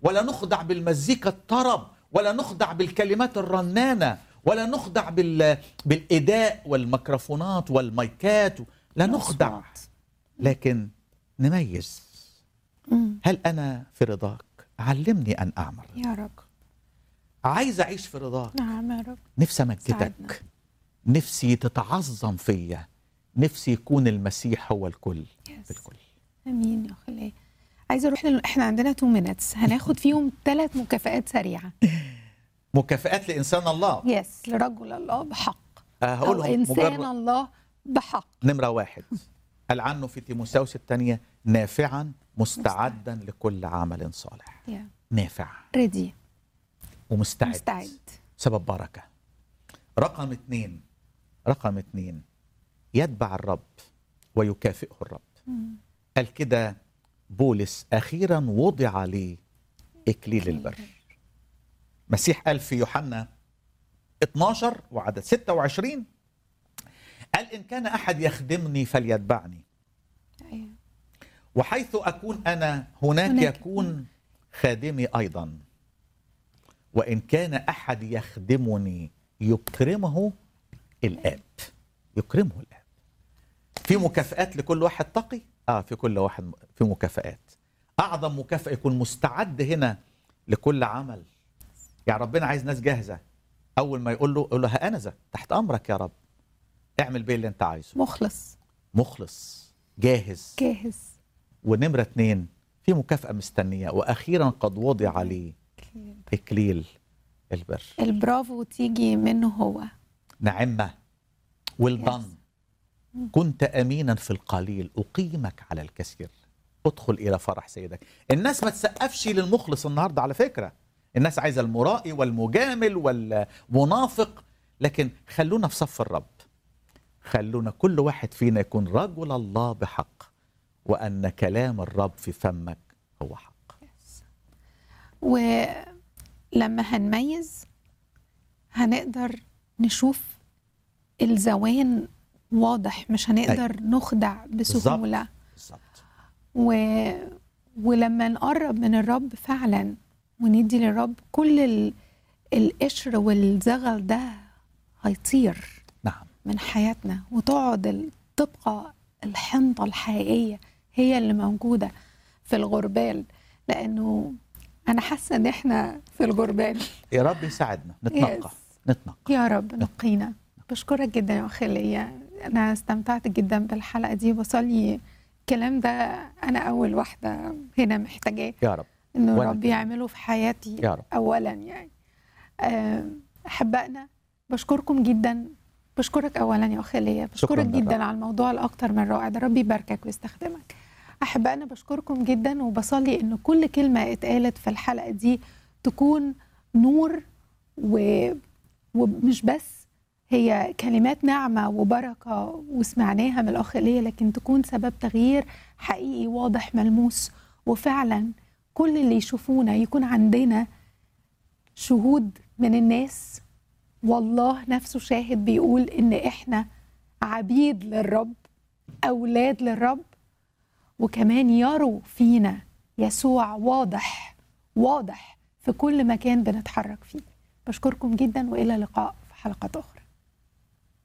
ولا نخضع بالمزيكا الطرب ولا نخضع بالكلمات الرنانة ولا نخضع بال... بالإداء والميكروفونات والمايكات لا نخضع الأصوات. لكن نميز مم. هل أنا في رضاك علمني أن أعمل يا رب عايز أعيش في رضاك نعم يا رب نفسي أمجدك ساعدنا. نفسي تتعظم فيا نفسي يكون المسيح هو الكل Yes. في الكل امين يا خليه عايزه اروح لل... احنا عندنا 2 مينتس هناخد فيهم ثلاث مكافآت سريعه مكافآت لإنسان الله يس لرجل الله بحق آه، او هقولهم انسان مجرد الله بحق نمرة واحد قال عنه في تيموساوس الثانية نافعا مستعدا لكل عمل صالح يا نافع ريدي ومستعد مستعد سبب بركة رقم اثنين رقم اثنين يتبع الرب ويكافئه الرب قال كده بولس أخيرا وضع لي إكليل البر مسيح قال في يوحنا 12 وعدد 26 قال إن كان أحد يخدمني فليتبعني أيوة. وحيث أكون أنا هناك, هناك يكون خادمي أيضا وإن كان أحد يخدمني يكرمه الآب يكرمه الآب في مكافآت لكل واحد تقي آه في كل واحد في مكافآت أعظم مكافأة يكون مستعد هنا لكل عمل يعني ربنا عايز ناس جاهزة أول ما يقول له يقول له ها أنا ذا تحت أمرك يا رب اعمل بيه اللي أنت عايزه مخلص مخلص جاهز جاهز ونمرة اتنين في مكافأة مستنية وأخيرا قد وضع لي إكليل البر البرافو تيجي منه هو نعمة والضن كنت أمينا في القليل أقيمك على الكثير ادخل إلى فرح سيدك الناس ما تسقفش للمخلص النهاردة على فكرة الناس عايزة المرائي والمجامل والمنافق لكن خلونا في صف الرب خلونا كل واحد فينا يكون رجل الله بحق وأن كلام الرب في فمك هو حق ولما هنميز هنقدر نشوف الزوان واضح مش هنقدر نخدع بسهولة بالظبط و... ولما نقرب من الرب فعلا وندي للرب كل ال... القشر والزغل ده هيطير نعم من حياتنا وتقعد ال- تبقى الحنطة الحقيقية هي اللي موجودة في الغربال لأنه أنا حاسة إن إحنا في الغربال يا رب يساعدنا نتنقى Yes. نتنقى يا رب نقينا بشكرك جدا يا أخي ليا أنا استمتعت جدا بالحلقة دي بصلي الكلام ده أنا أول واحدة هنا محتاجاه يا رب إنه وأنا الرب كمان. يعمله في حياتي يا رب. أولا يعني آم، أحبائنا بشكركم جدا بشكرك أولا يا أخي ليا بشكرك شكراً جدا للرب. على الموضوع الأكتر من رائع ده ربي يباركك ويستخدمك أحبائنا بشكركم جدا وبصلي إن كل كلمة اتقالت في الحلقة دي تكون نور و... ومش بس هي كلمات نعمة وبركة وسمعناها من الأخ ليا لكن تكون سبب تغيير حقيقي واضح ملموس وفعلا كل اللي يشوفونا يكون عندنا شهود من الناس والله نفسه شاهد بيقول إن إحنا عبيد للرب أولاد للرب وكمان يروا فينا يسوع واضح واضح في كل مكان بنتحرك فيه بشكركم جدا وإلى اللقاء في حلقات أخرى